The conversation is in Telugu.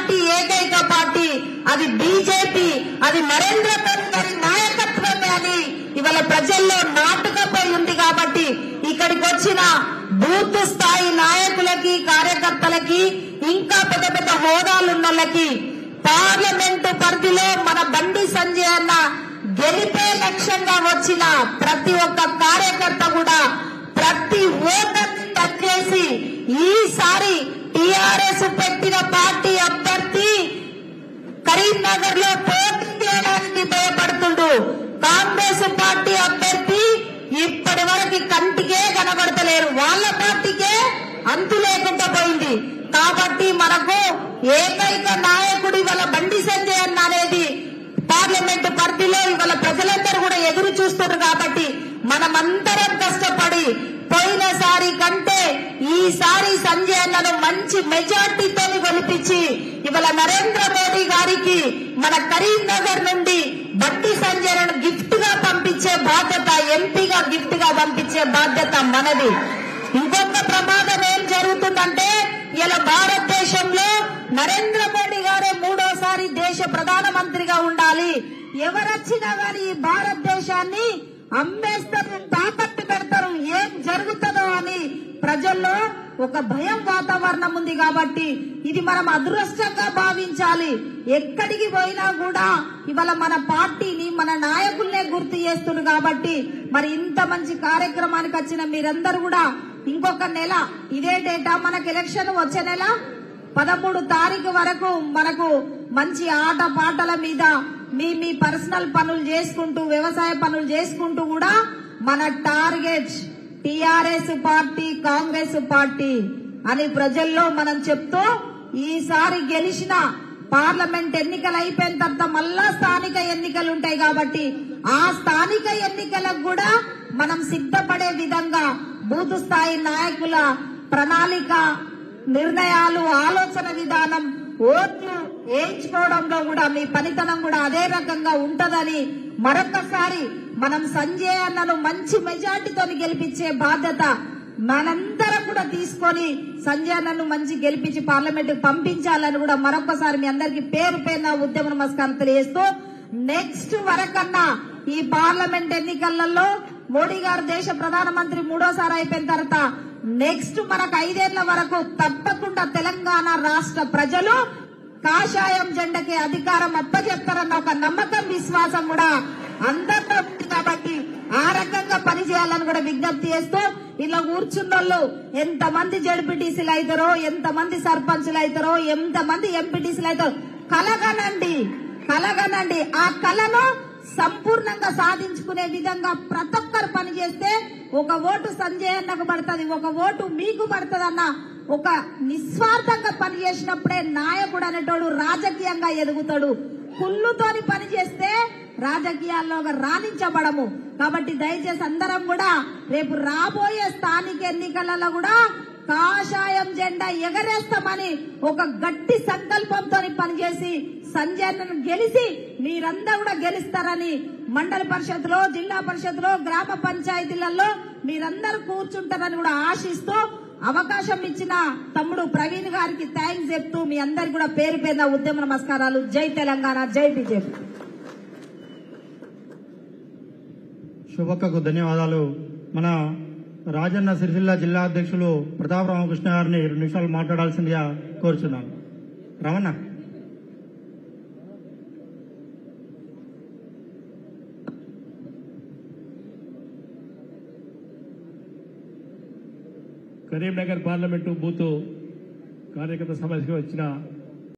పార్టీ ఏకైక పార్టీ అది బీజేపీ అది నరేంద్ర మోదీ గారి నాయకత్వమే అని ఇవాళ ప్రజల్లో నాటుకపోయి ఉంది కాబట్టి ఇక్కడికి వచ్చిన బూత్ స్థాయి నాయకులకి కార్యకర్తలకి ఇంకా పెద్ద పెద్ద హోదాలున్న వాళ్ళకి పార్లమెంటు పరిధిలో మన బండి సంజయ్ అన్న గెలిపే లక్ష్యంగా వచ్చిన ప్రతి ఒక్క కార్యకర్త కూడా ప్రతి ఓటర్ని టచ్ చేసి ఈసారి టిఆర్ఎస్ పెట్టిన పార్టీ అభ్యర్థి కరీంనగర్ లో పోటీ చేయడానికి భయపడుతుండు కాంగ్రెస్ పార్టీ అభ్యర్థి ఇప్పటి వరకు కంటికే కనబడతలేరు వాళ్ళ పార్టీకే అంతు లేకుండా పోయింది కాబట్టి మనకు ఏకైక నాయకుడు ఇవాళ బండి సంజయ్ అన్న అనేది పార్లమెంట్ పరిధిలో ఇవాళ ప్రజలందరూ కూడా ఎదురు చూస్తున్నారు కాబట్టి మనమందరం కష్టపడి పోయినసారి కంటే ఈసారి సంజయ్ అన్నను మంచి మెజార్టీతో గెలిపించి ఇవాళ నరేంద్ర మోదీ గారికి మన కరీంనగర్ నుండి బట్టి సంజయ్ను గిఫ్ట్ గా పంపించే బాధ్యత ఎంపీగా గిఫ్ట్ గా పంపించే బాధ్యత మనది ఇంకొక ప్రమాదం ఏం జరుగుతుందంటే ఇలా భారతదేశంలో నరేంద్ర మోడీ గారే మూడోసారి దేశ ప్రధానమంత్రిగా ఉండాలి ఎవరొచ్చినా గాని ఈ భారతదేశాన్ని అమ్మేస్తారు తాకట్టు పెడతారు ఏం జరుగుతుందో అని ప్రజల్లో ఒక భయం వాతావరణం ఉంది కాబట్టి ఇది మనం అదృష్టంగా భావించాలి ఎక్కడికి పోయినా కూడా ఇవాళ మన పార్టీని మన నాయకుల్నే గుర్తు చేస్తున్నారు కాబట్టి మరి ఇంత మంచి కార్యక్రమానికి వచ్చిన మీరందరూ కూడా ఇంకొక నెల ఇదే డేటా మనకు ఎలక్షన్ వచ్చే నెల పదమూడు తారీఖు వరకు మనకు మంచి ఆట పాటల మీద మీ మీ పర్సనల్ పనులు చేసుకుంటూ వ్యవసాయ పనులు చేసుకుంటూ కూడా మన target TRS party Congress party అని ప్రజల్లో మనం చెప్తూ ఈసారి గెలిచిన పార్లమెంట్ ఎన్నికలు అయిపోయిన తర్వాత మళ్ళా స్థానిక ఎన్నికలు ఉంటాయి కాబట్టి ఆ స్థానిక ఎన్నికలకు కూడా మనం సిద్ధపడే విధంగా బూత్ స్థాయి నాయకుల ప్రణాళిక నిర్ణయాలు ఆలోచన విధానం ఓట్లు వేయించుకోవడంలో కూడా మీ పనితనం కూడా అదే రకంగా ఉంటదని మరొకసారి మనం సంజయ్ అన్నను మంచి మెజార్టీతో గెలిపించే బాధ్యత మనందరం కూడా తీసుకొని సంజయ్ అన్నను మంచి గెలిపించి పార్లమెంట్ పంపించాలని కూడా మరొకసారి మీ అందరికి పేరు పేరున ఉద్యమ నమస్కారం తెలియజేస్తూ నెక్స్ట్ వరకన్నా ఈ పార్లమెంట్ ఎన్నికలలో మోడీ గారు దేశ ప్రధానమంత్రి మూడోసారి అయిపోయిన తర్వాత నెక్స్ట్ మనకు ఐదేళ్ల వరకు తప్పకుండా తెలంగాణ రాష్ట్ర ప్రజలు కాషాయం జెండకి అధికారం అప్పచెప్తారన్న ఒక నమ్మకం విశ్వాసం కూడా అందరిలో ఉంది కాబట్టి ఆ రకంగా పనిచేయాలని కూడా విజ్ఞప్తి చేస్తూ ఇలా కూర్చున్నోళ్ళు ఎంత మంది జడ్పీటీసీలు అవుతారో ఎంత మంది సర్పంచులు అవుతారో ఎంత మంది ఎంపీటీసీలు అవుతారో కలగనండి కలగనండి ఆ కళను సంపూర్ణంగా సాధించుకునే విధంగా ప్రతి ఒక్కరు పనిచేస్తే ఒక ఓటు సంజయ్ అన్నకు పడుతుంది ఒక ఓటు మీకు పడుతుంది అన్న ఒక నిస్వార్థంగా పనిచేసినప్పుడే నాయకుడు అనేటోడు రాజకీయంగా ఎదుగుతాడు కుళ్ళుతోని పనిచేస్తే రాజకీయాల్లో రాణించబడము కాబట్టి దయచేసి అందరం కూడా రేపు రాబోయే స్థానిక ఎన్నికలలో కూడా కాషాయం జెండా ఎగరేస్తామని ఒక గట్టి సంకల్పంతో పనిచేసి సంజయ్ గెలిచి మీరందరూ కూడా గెలుస్తారని మండల పరిషత్లో జిల్లా పరిషత్లో గ్రామ పంచాయతీలలో మీరందరూ కూర్చుంటారని కూడా ఆశిస్తూ అవకాశం ఇచ్చిన తమ్ముడు ప్రవీణ్ గారికి థ్యాంక్స్ చెప్తూ మీ అందరికి కూడా పేరు పేరున ఉద్యమ నమస్కారాలు జై తెలంగాణ జై బీజేపీ శుభక్కకు ధన్యవాదాలు మన రాజన్న సిరిసిల్ల జిల్లా అధ్యక్షులు ప్రతాప్ రామకృష్ణ గారిని రెండు నిమిషాలు మాట్లాడాల్సిందిగా కోరుచున్నాను రమణ కరీంనగర్ పార్లమెంటు బూత్ కార్యకర్త సమావేశంగా వచ్చిన